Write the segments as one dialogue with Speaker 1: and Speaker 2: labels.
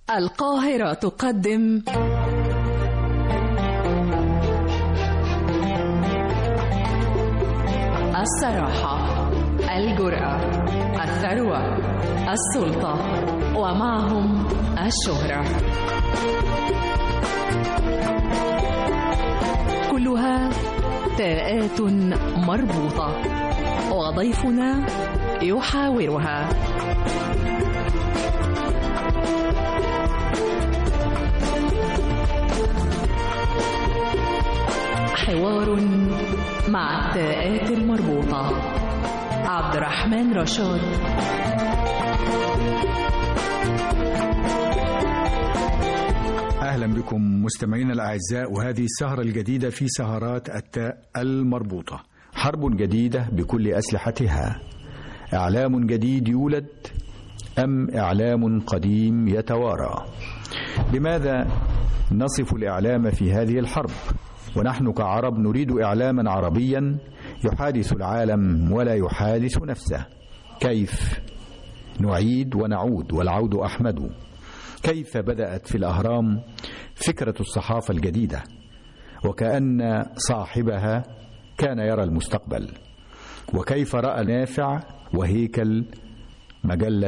Speaker 1: القاهرة تقدم الصراحة الجرأة الثروة السلطة ومعهم الشهرة كلها تاءات مربوطة وضيفنا يحاورها حوار مع التاءات المربوطة عبد الرحمن رشاد
Speaker 2: أهلا بكم مستمعينا الأعزاء وهذه السهرة الجديدة في سهرات التاء المربوطة حرب جديدة بكل أسلحتها إعلام جديد يولد أم إعلام قديم يتوارى لماذا نصف الإعلام في هذه الحرب ونحن كعرب نريد إعلاما عربيا يحادث العالم ولا يحادث نفسه كيف نعيد ونعود والعود أحمد كيف بدأت في الأهرام فكرة الصحافة الجديدة وكأن صاحبها كان يرى المستقبل وكيف رأى نافع وهيكل مجلة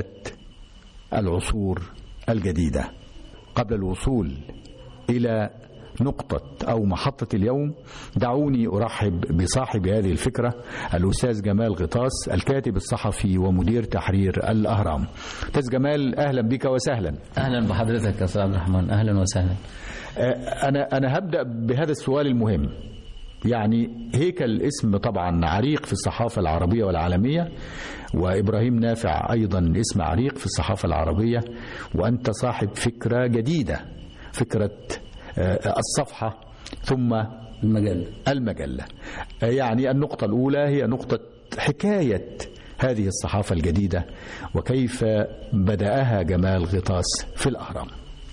Speaker 2: العصور الجديدة قبل الوصول إلى نقطة أو محطة اليوم دعوني أرحب بصاحب هذه الفكرة الأستاذ جمال غطاس الكاتب الصحفي ومدير تحرير الأهرام أستاذ جمال أهلا بك وسهلا
Speaker 3: اهلا بحضرتك يا استاذ عبد الرحمن اهلا وسهلا
Speaker 2: أنا أنا هبدأ بهذا السؤال المهم يعني هيكل اسم طبعا عريق في الصحافة العربية والعالمية وإبراهيم نافع أيضا اسم عريق في الصحافة العربية وأنت صاحب فكرة جديدة فكرة الصفحة ثم
Speaker 3: المجلة
Speaker 2: المجلة يعني النقطة الأولى هي نقطة حكاية هذه الصحافة الجديدة وكيف بدأها جمال غطاس في الأهرام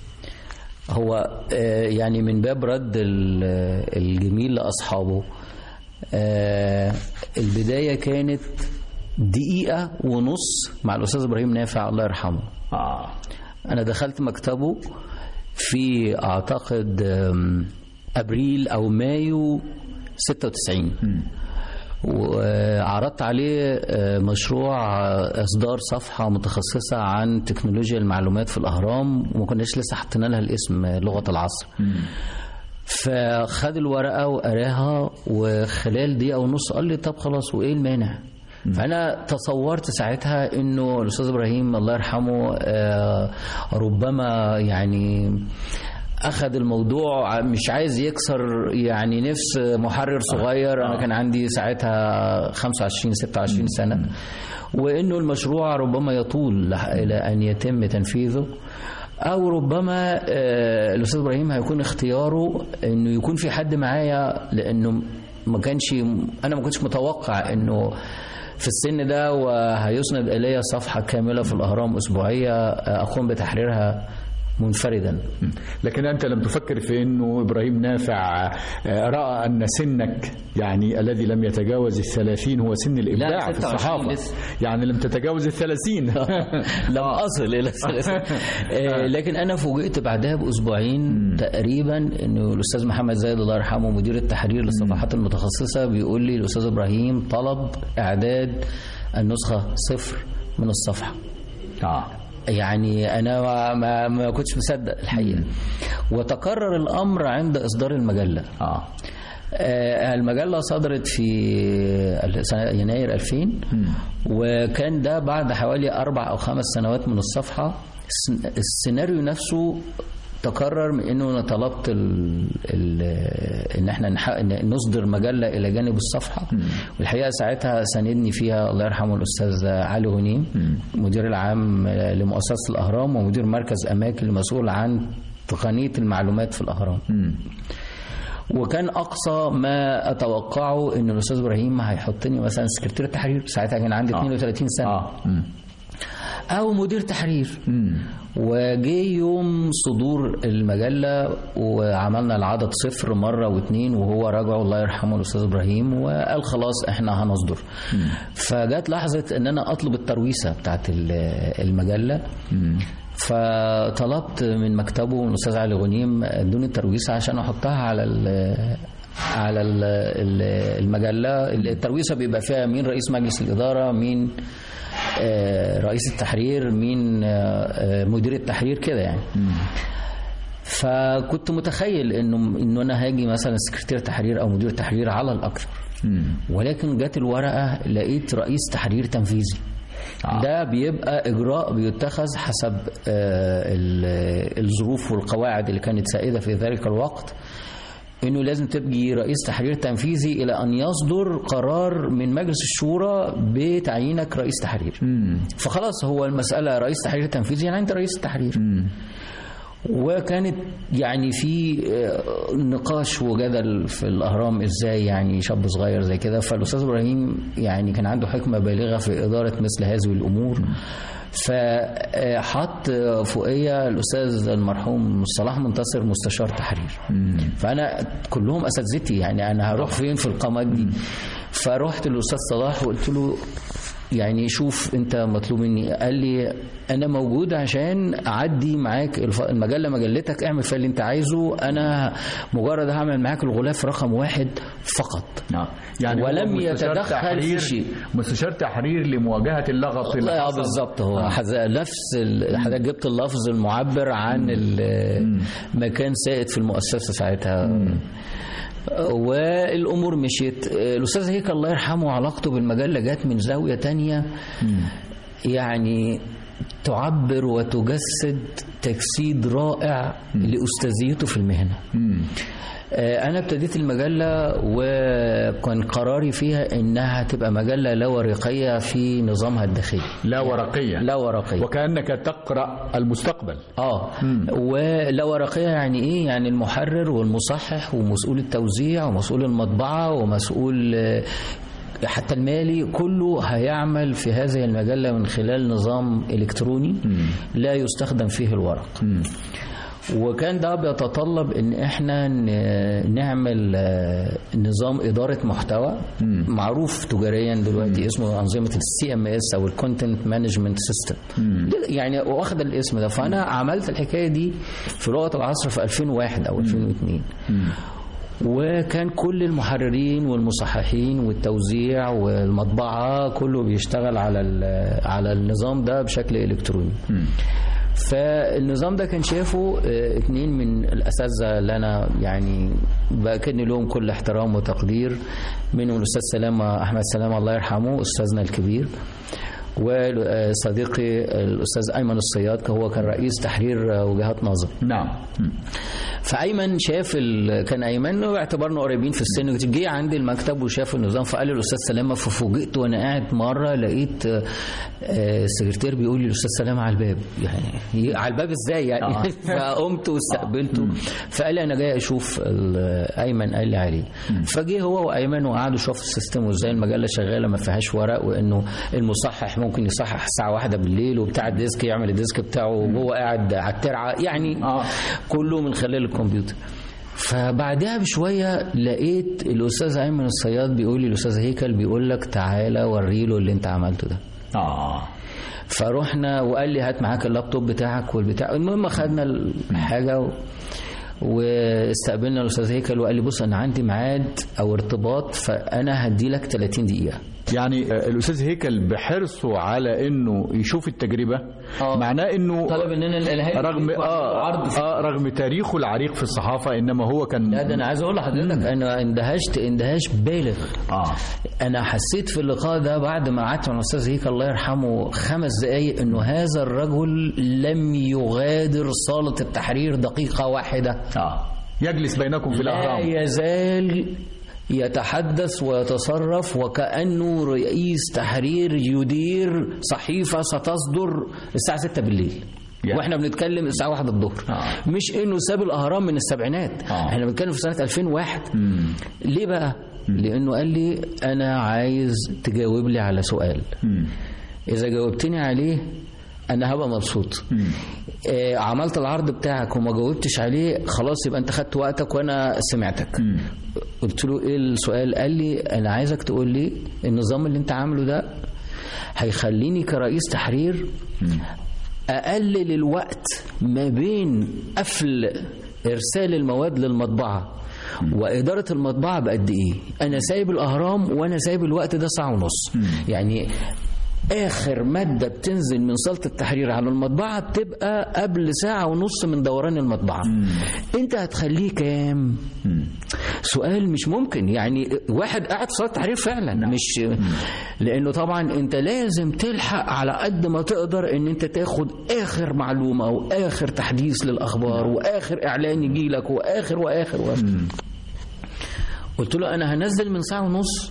Speaker 3: هو آه، يعني من باب رد ال- الجميل لأصحابه آه، البداية كانت دقيقة ونص مع الأستاذ إبراهيم نافع الله يرحمه
Speaker 2: آه.
Speaker 3: أنا دخلت مكتبه في أعتقد آم، أبريل أو مايو 96 وعرضت عليه آه، مشروع آه، إصدار صفحة متخصصة عن تكنولوجيا المعلومات في الأهرام وما كناش لسه حطينا لها الاسم آه، لغة العصر فخد الورقة وقراها وخلال دقيقة ونص قال لي طب خلاص وإيه المانع فأنا تصورت ساعتها إنه الأستاذ إبراهيم الله يرحمه آه، ربما يعني أخذ الموضوع مش عايز يكسر يعني نفس محرر صغير أنا كان عندي ساعتها 25 26 سنة وإنه المشروع ربما يطول لح- إلى أن يتم تنفيذه او ربما آه، الاستاذ ابراهيم هيكون اختياره انه يكون في حد معايا لانه ما كانش انا ما كنتش متوقع انه في السن ده وهيسند الي صفحه كامله في الاهرام اسبوعيه آه، اقوم بتحريرها منفردا
Speaker 2: لكن أنت لم تفكر في أنه إبراهيم نافع آه، رأى أن سنك يعني الذي لم يتجاوز الثلاثين هو سن الإبداع في
Speaker 3: 26
Speaker 2: الصحافة
Speaker 3: لسه.
Speaker 2: يعني لم تتجاوز الثلاثين
Speaker 3: لم اصل الى الثلاثين آه، لكن انا فوجئت بعدها باسبوعين تقريبا انه الاستاذ محمد زايد الله يرحمه مدير التحرير للصفحات المتخصصه بيقول لي الاستاذ ابراهيم طلب اعداد النسخه صفر من الصفحه
Speaker 2: آه.
Speaker 3: يعني انا ما, ما, ما كنتش مصدق الحقيقه وتكرر الامر عند اصدار المجله
Speaker 2: آه.
Speaker 3: آه، المجلة صدرت في سنة يناير 2000 وكان ده بعد حوالي أربع أو خمس سنوات من الصفحة السن- السيناريو نفسه تكرر من انه انا طلبت ال ال ان احنا نح- إن نصدر مجله الى جانب الصفحه والحقيقه ساعتها ساندني فيها الله يرحمه الاستاذ علي غنيم مدير العام لمؤسسه الاهرام ومدير مركز اماكن المسؤول عن تقنيه المعلومات في الاهرام وكان اقصى ما اتوقعه ان الاستاذ ابراهيم هيحطني مثلا سكرتير التحرير ساعتها كان عندي 32 سنه
Speaker 2: آه. مم.
Speaker 3: او مدير تحرير وجه يوم صدور المجله وعملنا العدد صفر مره واثنين وهو راجعه الله يرحمه الاستاذ ابراهيم وقال خلاص احنا هنصدر فجت لحظه ان انا اطلب الترويسه بتاعت ال- المجله فطلبت من مكتبه من الاستاذ علي غنيم ادوني الترويسه عشان احطها على ال على ال- ال- المجله الترويسه بيبقى فيها مين رئيس مجلس الاداره مين آه، رئيس التحرير مين آه، آه، مدير التحرير كده يعني فكنت متخيل انه انه انا هاجي مثلا سكرتير تحرير او مدير تحرير على الاكثر ولكن جت الورقه لقيت رئيس تحرير تنفيذي
Speaker 2: آه.
Speaker 3: ده بيبقى اجراء بيتخذ حسب آه، ال- الظروف والقواعد اللي كانت سائده في ذلك الوقت انه لازم تبقي رئيس تحرير تنفيذي الى ان يصدر قرار من مجلس الشورى بتعيينك رئيس تحرير فخلاص هو المساله رئيس تحرير تنفيذي يعني انت رئيس التحرير وكانت يعني في آه، نقاش وجدل في الاهرام ازاي يعني شاب صغير زي كده فالاستاذ ابراهيم يعني كان عنده حكمه بالغه في اداره مثل هذه الامور فحط فوقيه الاستاذ المرحوم صلاح منتصر مستشار تحرير فانا كلهم اساتذتي يعني انا هروح فين في القامات دي فرحت للاستاذ صلاح وقلت له يعني شوف انت مطلوب مني قال لي انا موجود عشان اعدي معاك الف- المجله مجلتك اعمل فيها اللي انت عايزه انا مجرد هعمل معاك الغلاف رقم واحد فقط
Speaker 2: نعم يعني هو
Speaker 3: ولم
Speaker 2: مستشار
Speaker 3: يتدخل في
Speaker 2: تحرير-
Speaker 3: شيء.
Speaker 2: مستشار تحرير لمواجهه اللغط اللي
Speaker 3: اه
Speaker 2: حصل.
Speaker 3: بالظبط هو حز- نفس ال- حضرتك جبت اللفظ المعبر عن ال- ما كان سائد في المؤسسه ساعتها والامور مشيت الاستاذ هيك الله يرحمه علاقته بالمجله جت من زاويه تانية يعني تعبر وتجسد تجسيد رائع لاستاذيته في المهنه آه، أنا ابتديت المجلة وكان قراري فيها إنها تبقى مجلة لا ورقية في نظامها الداخلي
Speaker 2: لا ورقيه
Speaker 3: لا ورقية
Speaker 2: وكانك تقرا المستقبل
Speaker 3: اه ولا ورقيه يعني ايه يعني المحرر والمصحح ومسؤول التوزيع ومسؤول المطبعه ومسؤول آه، حتى المالي كله هيعمل في هذه المجله من خلال نظام الكتروني لا يستخدم فيه الورق وكان ده بيتطلب ان احنا ن- نعمل آه، نظام اداره محتوى معروف تجاريا دلوقتي اسمه انظمه السي ام اس او الكونتنت مانجمنت سيستم يعني واخد الاسم ده فانا عملت الحكايه دي في لغه العصر في 2001 او 2002 وكان كل المحررين والمصححين والتوزيع والمطبعه كله بيشتغل على ال- على النظام ده بشكل الكتروني فالنظام ده كان شافه آه، اتنين من الاساتذه اللي انا يعني بكن لهم كل احترام وتقدير منهم الاستاذ سلامه احمد سلامه الله يرحمه استاذنا الكبير وصديقي الاستاذ ايمن الصياد هو كان رئيس تحرير وجهات نظر
Speaker 2: نعم
Speaker 3: فايمن شاف ال... كان ايمن واعتبرنا قريبين في السن جه عندي المكتب وشاف النظام فقال لي الاستاذ سلامه ففوجئت وانا قاعد مره لقيت آه، آه، السكرتير بيقول لي الاستاذ سلامه على الباب يعني على الباب ازاي يعني
Speaker 2: آه.
Speaker 3: فقمت واستقبلته فقال لي انا جاي اشوف ال- ايمن قال لي عليه فجه هو وايمن وقعدوا شافوا السيستم وازاي المجله شغاله ما فيهاش ورق وانه المصحح ممكن يصحح الساعه واحدة بالليل وبتاع الديسك يعمل الديسك بتاعه وهو قاعد على الترعه يعني
Speaker 2: آه.
Speaker 3: كله من خلال الكمبيوتر فبعدها بشويه لقيت الاستاذ ايمن الصياد بيقول لي الاستاذ هيكل بيقول لك تعالى وري له اللي انت عملته ده
Speaker 2: اه
Speaker 3: فروحنا وقال لي هات معاك اللابتوب بتاعك والبتاع المهم خدنا الحاجه و... واستقبلنا الاستاذ هيكل وقال لي بص انا عندي ميعاد او ارتباط فانا هدي لك 30 دقيقه
Speaker 2: يعني آه، الاستاذ هيكل بحرصه على انه يشوف التجربه
Speaker 3: آه.
Speaker 2: معناه انه
Speaker 3: طلب اننا الالهام
Speaker 2: رغم اه, آه رغم تاريخه العريق في الصحافه انما هو كان
Speaker 3: لا ده انا عايز اقول لحضرتك انا اندهشت اندهاش بالغ
Speaker 2: اه
Speaker 3: انا حسيت في اللقاء ده بعد ما قعدت مع الاستاذ هيك الله يرحمه خمس دقايق انه هذا الرجل لم يغادر صاله التحرير دقيقه واحده
Speaker 2: اه يجلس بينكم في
Speaker 3: لا
Speaker 2: الاهرام
Speaker 3: يزال يتحدث ويتصرف وكأنه رئيس تحرير يدير صحيفة ستصدر الساعة 6 بالليل
Speaker 2: يا.
Speaker 3: واحنا بنتكلم الساعة 1 الظهر
Speaker 2: آه.
Speaker 3: مش انه ساب الاهرام من السبعينات
Speaker 2: آه.
Speaker 3: احنا بنتكلم في سنة 2001 ليه بقى لانه قال لي انا عايز تجاوب لي على سؤال
Speaker 2: مم.
Speaker 3: اذا جاوبتني عليه انا هبقى مبسوط آه عملت العرض بتاعك وما جاوبتش عليه خلاص يبقى انت خدت وقتك وانا سمعتك قلت له ايه السؤال قال لي انا عايزك تقول لي النظام اللي انت عامله ده هيخليني كرئيس تحرير اقلل الوقت ما بين قفل ارسال المواد للمطبعه واداره المطبعه بقد ايه انا سايب الاهرام وانا سايب الوقت ده ساعه ونص يعني اخر ماده بتنزل من صاله التحرير على المطبعه بتبقى قبل ساعه ونص من دوران المطبعه انت هتخليه كام سؤال مش ممكن يعني واحد قاعد في صاله التحرير فعلا مش لانه طبعا انت لازم تلحق على قد ما تقدر ان انت تاخد اخر معلومه واخر تحديث للاخبار واخر اعلان يجي لك واخر واخر واخر قلت له انا هنزل من ساعه ونص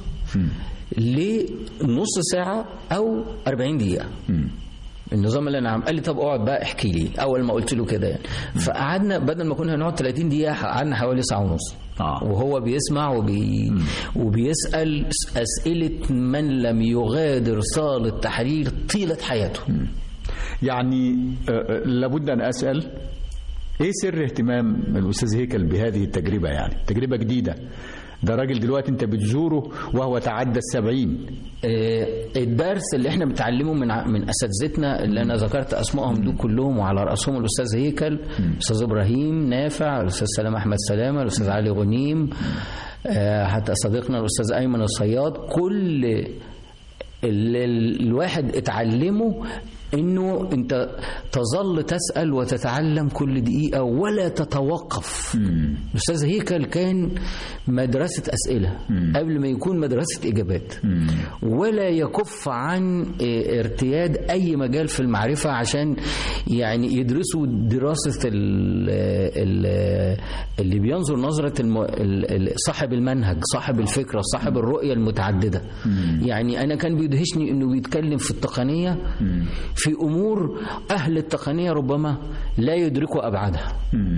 Speaker 3: لنص ساعه او 40 دقيقه النظام اللي انا عم قال لي طب اقعد بقى احكي لي اول ما قلت له كده يعني فقعدنا بدل ما كنا هنقعد 30 دقيقه قعدنا حوالي ساعه ونص
Speaker 2: آه.
Speaker 3: وهو بيسمع وبي وبيسال اسئله من لم يغادر صاله التحرير طيله حياته
Speaker 2: يعني آه، آه، لابد أن أسأل إيه سر اهتمام الأستاذ هيكل بهذه التجربة يعني تجربة جديدة ده راجل دلوقتي أنت بتزوره وهو تعدى السبعين
Speaker 3: آه، الدرس اللي احنا بنتعلمه من ع- من اساتذتنا اللي انا ذكرت اسمائهم دول كلهم وعلى راسهم الاستاذ هيكل الاستاذ ابراهيم نافع الاستاذ سلام احمد سلامه الاستاذ علي غنيم آه، حتى صديقنا الاستاذ ايمن الصياد كل اللي الواحد اتعلمه انه انت تظل تسال وتتعلم كل دقيقه ولا تتوقف الاستاذ هيكل كان مدرسه اسئله قبل ما يكون مدرسه اجابات ولا يكف عن اه، ارتياد اي مجال في المعرفه عشان يعني يدرسوا دراسه ال ال اللي بينظر نظره الم ال- ال- صاحب المنهج صاحب الفكره صاحب الرؤيه المتعدده يعني انا كان بيدهشني انه بيتكلم في التقنيه في امور اهل التقنيه ربما لا يدركوا ابعادها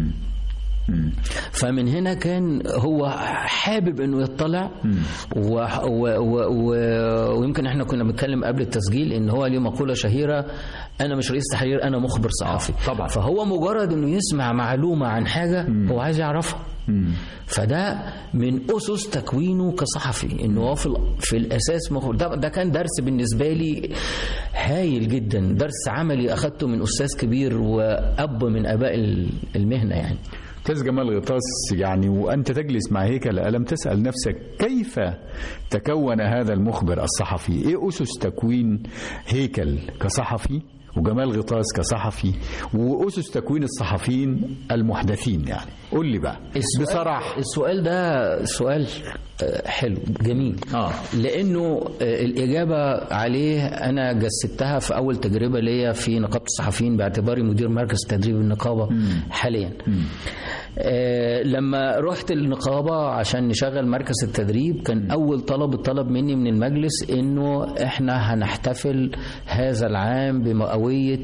Speaker 3: فمن هنا كان هو حابب انه يطلع و و و و ويمكن احنا كنا بنتكلم قبل التسجيل ان هو ليه مقوله شهيره انا مش رئيس تحرير انا مخبر صحفي
Speaker 2: طبعا.
Speaker 3: فهو مجرد انه يسمع معلومه عن حاجه هو عايز يعرفها فده من اسس تكوينه كصحفي انه هو في, ال- في الاساس مخبر ده, ده كان درس بالنسبه لي هايل جدا درس عملي اخذته من استاذ كبير واب من اباء ال- المهنه يعني
Speaker 2: أستاذ جمال غطاس يعني وأنت تجلس مع هيكل ألم تسأل نفسك كيف تكون هذا المخبر الصحفي إيه أسس تكوين هيكل كصحفي وجمال غطاس كصحفي وأسس تكوين الصحفيين المحدثين يعني قول لي بقى
Speaker 3: السؤال
Speaker 2: بصراحة
Speaker 3: السؤال ده سؤال آه، حلو جميل
Speaker 2: آه.
Speaker 3: لانه آه، الاجابه عليه انا جسدتها في اول تجربه ليا في نقابه الصحفيين باعتباري مدير مركز تدريب النقابه حاليا آه، لما رحت النقابه عشان نشغل مركز التدريب كان اول طلب اتطلب مني من المجلس انه احنا هنحتفل هذا العام بمئويه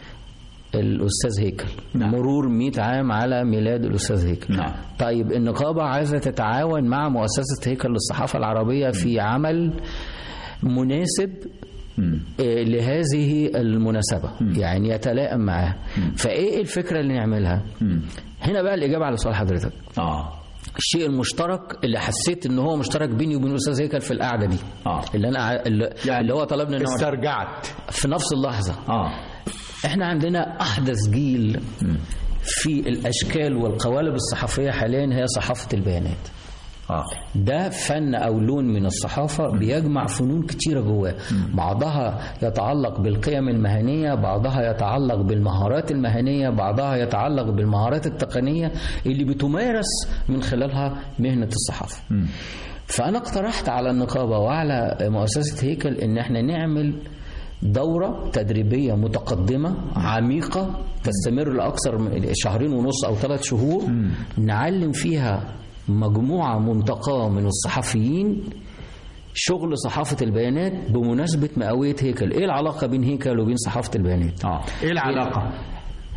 Speaker 3: الاستاذ هيكل
Speaker 2: نعم.
Speaker 3: مرور 100 عام على ميلاد الاستاذ هيكل
Speaker 2: نعم.
Speaker 3: طيب النقابه عايزه تتعاون مع مؤسسه هيكل للصحافه العربيه في عمل مناسب آه، لهذه المناسبة يعني يتلائم معها فإيه الفكرة اللي نعملها هنا بقى الإجابة على سؤال حضرتك
Speaker 2: آه
Speaker 3: الشيء المشترك اللي حسيت ان هو مشترك بيني وبين الاستاذ هيكل في القعده دي
Speaker 2: آه.
Speaker 3: اللي انا ع- اللي,
Speaker 2: يعني
Speaker 3: اللي هو طلبنا ان هو
Speaker 2: استرجعت
Speaker 3: في نفس اللحظه
Speaker 2: آه
Speaker 3: احنا عندنا احدث جيل في الاشكال والقوالب الصحفيه حاليا هي صحافه البيانات
Speaker 2: آه
Speaker 3: ده فن او لون من الصحافه بيجمع فنون كتيره جواه بعضها يتعلق بالقيم المهنيه بعضها يتعلق بالمهارات المهنيه بعضها يتعلق بالمهارات التقنيه اللي بتمارس من خلالها مهنه الصحافه فانا اقترحت على النقابه وعلى مؤسسه هيكل ان احنا نعمل دورة تدريبية متقدمة عميقة تستمر لأكثر من شهرين ونص أو ثلاث شهور نعلم فيها مجموعة منتقاة من الصحفيين شغل صحافة البيانات بمناسبة مئوية هيكل إيه العلاقة بين هيكل وبين صحافة البيانات
Speaker 2: آه إيه العلاقة؟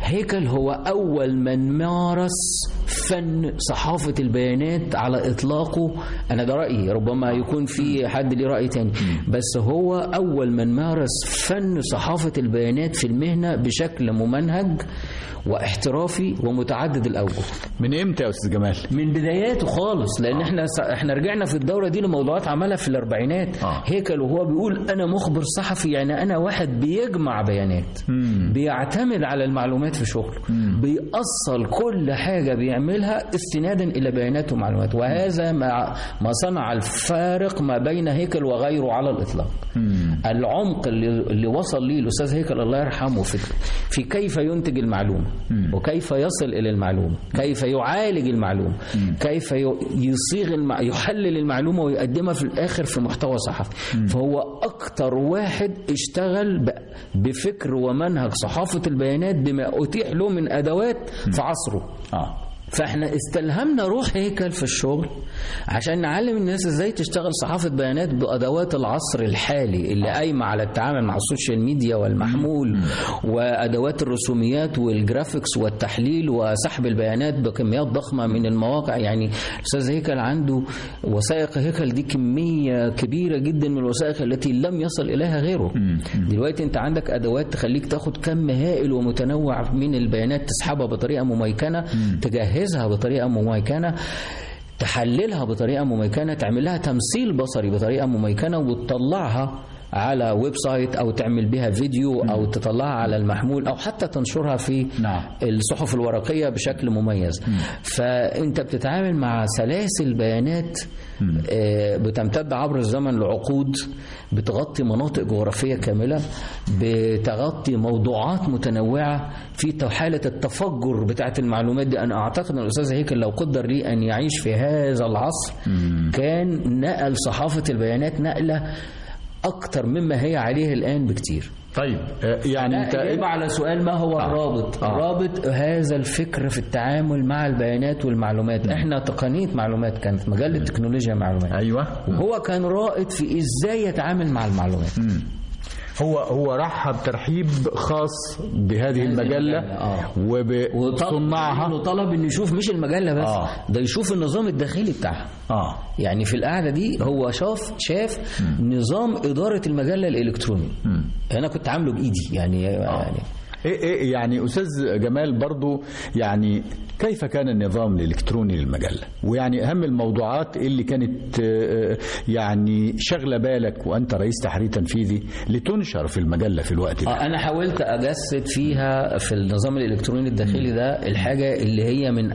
Speaker 3: هيكل هو أول من مارس فن صحافة البيانات على إطلاقه أنا ده رأيي ربما يكون في حد ليه رأي تاني بس هو أول من مارس فن صحافة البيانات في المهنة بشكل ممنهج واحترافي ومتعدد الأوجه
Speaker 2: من امتى يا استاذ جمال
Speaker 3: من بداياته خالص لان احنا احنا رجعنا في الدوره دي لموضوعات عملها في الاربعينات
Speaker 2: آه.
Speaker 3: هيكل وهو بيقول انا مخبر صحفي يعني انا واحد بيجمع بيانات بيعتمد على المعلومات في شغله بيأصل كل حاجه بيعملها استنادا الى بيانات ومعلومات وهذا ما ما صنع الفارق ما بين هيكل وغيره على الاطلاق العمق اللي, اللي وصل ليه الاستاذ هيكل الله يرحمه في في كيف ينتج المعلومه وكيف يصل الى المعلومه كيف يعالج المعلومه كيف ي- يصيغ المع... يحلل المعلومه ويقدمها في الاخر في محتوى صحفي فهو اكتر واحد اشتغل ب... بفكر ومنهج صحافه البيانات بما اتيح له من ادوات في عصره
Speaker 2: اه
Speaker 3: فاحنا استلهمنا روح هيكل في الشغل عشان نعلم الناس ازاي تشتغل صحافة بيانات بأدوات العصر الحالي اللي قايمة على التعامل مع السوشيال ميديا والمحمول وأدوات الرسوميات والجرافيكس والتحليل وسحب البيانات بكميات ضخمة من المواقع يعني الأستاذ هيكل عنده وثائق هيكل دي كمية كبيرة جدا من الوثائق التي لم يصل إليها غيره دلوقتي أنت عندك أدوات تخليك تاخد كم هائل ومتنوع من البيانات تسحبها بطريقة مميكنة تجهزها بطريقة مميكنة تحللها بطريقة مميكنة تعمل لها تمثيل بصري بطريقة مميكنة وتطلعها على ويب سايت او تعمل بها فيديو او تطلعها على المحمول او حتى تنشرها في
Speaker 2: نعم.
Speaker 3: الصحف الورقيه بشكل مميز فانت بتتعامل مع سلاسل بيانات آه، بتمتد عبر الزمن لعقود بتغطي مناطق جغرافيه كامله بتغطي موضوعات متنوعه في حاله التفجر بتاعه المعلومات دي انا اعتقد ان الاستاذ هيكل لو قدر لي ان يعيش في هذا العصر كان نقل صحافه البيانات نقله اكتر مما هي عليه الان بكتير
Speaker 2: طيب آه، يعني انت
Speaker 3: إجابة على سؤال ما هو الرابط
Speaker 2: آه.
Speaker 3: الرابط هذا الفكر في التعامل مع البيانات والمعلومات احنا تقنية معلومات كانت مجلة تكنولوجيا معلومات
Speaker 2: ايوه
Speaker 3: وهو كان رائد في ازاي يتعامل مع المعلومات
Speaker 2: هو هو رحب ترحيب خاص بهذه المجله
Speaker 3: المجلة، آه. وطلب
Speaker 2: وبصناعها
Speaker 3: انه طلب انه يشوف مش المجله بس
Speaker 2: آه.
Speaker 3: ده يشوف النظام الداخلي بتاعها
Speaker 2: اه
Speaker 3: يعني في القعده دي هو شاف شاف نظام اداره المجله الالكتروني انا كنت عامله بايدي يعني, يعني
Speaker 2: إيه إيه يعني استاذ جمال برضو يعني كيف كان النظام الالكتروني للمجله ويعني اهم الموضوعات اللي كانت آه، يعني شغله بالك وانت رئيس تحرير تنفيذي لتنشر في المجله في الوقت ده
Speaker 3: آه، انا حاولت اجسد فيها في النظام الالكتروني الداخلي ده الحاجه اللي هي من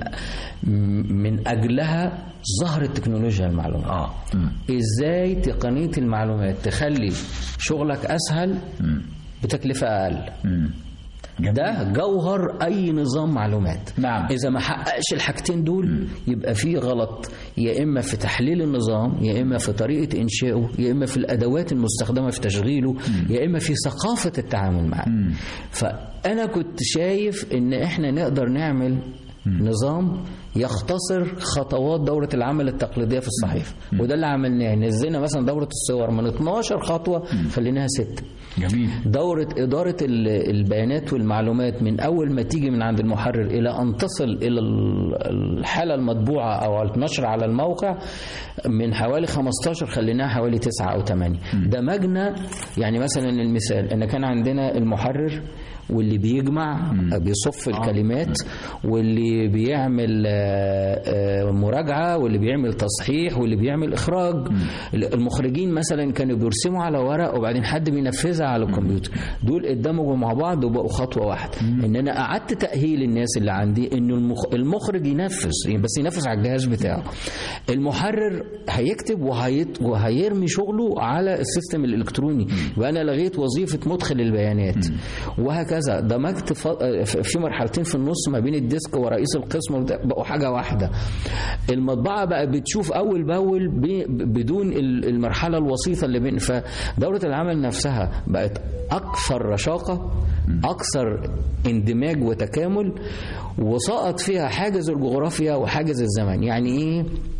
Speaker 3: من اجلها ظهرت تكنولوجيا المعلومات
Speaker 2: اه مم.
Speaker 3: ازاي تقنيه المعلومات تخلي شغلك اسهل بتكلفه اقل
Speaker 2: مم. جميل.
Speaker 3: ده جوهر اي نظام معلومات
Speaker 2: نعم.
Speaker 3: اذا ما حققش الحاجتين دول يبقى في غلط يا اما في تحليل النظام يا اما في طريقه انشائه يا اما في الادوات المستخدمه في تشغيله يا اما في ثقافه التعامل معاه فانا كنت شايف ان احنا نقدر نعمل نظام يختصر خطوات دورة العمل التقليدية في الصحيفة وده اللي عملناه نزلنا مثلا دورة الصور من 12 خطوة خليناها 6
Speaker 2: جميل
Speaker 3: دورة إدارة ال- البيانات والمعلومات من أول ما تيجي من عند المحرر إلى أن تصل إلى ال- الحالة المطبوعة أو النشر على الموقع من حوالي 15 خليناها حوالي 9 أو 8 دمجنا يعني مثلا المثال إن كان عندنا المحرر واللي بيجمع بيصف الكلمات واللي بيعمل آه، آه، مراجعة واللي بيعمل تصحيح واللي بيعمل إخراج المخرجين مثلا كانوا بيرسموا على ورق وبعدين حد بينفذها على الكمبيوتر دول اتدمجوا مع بعض وبقوا خطوة واحدة إن أنا قعدت تأهيل الناس اللي عندي إنه المخ- المخرج ينفذ بس ينفذ على الجهاز بتاعه المحرر هيكتب وهيت وهيرمي شغله على السيستم الإلكتروني يبقى أنا لغيت وظيفة مدخل البيانات وهكذا دمجت ف- في مرحلتين في النص ما بين الديسك ورئيس القسم وبتاع، بقوا حاجة واحدة المطبعة بقى بتشوف أول بأول ب- بدون ال- المرحلة الوسيطة اللي بين فدورة العمل نفسها بقت أكثر رشاقة أكثر اندماج وتكامل وسقط فيها حاجز الجغرافيا وحاجز الزمن يعني إيه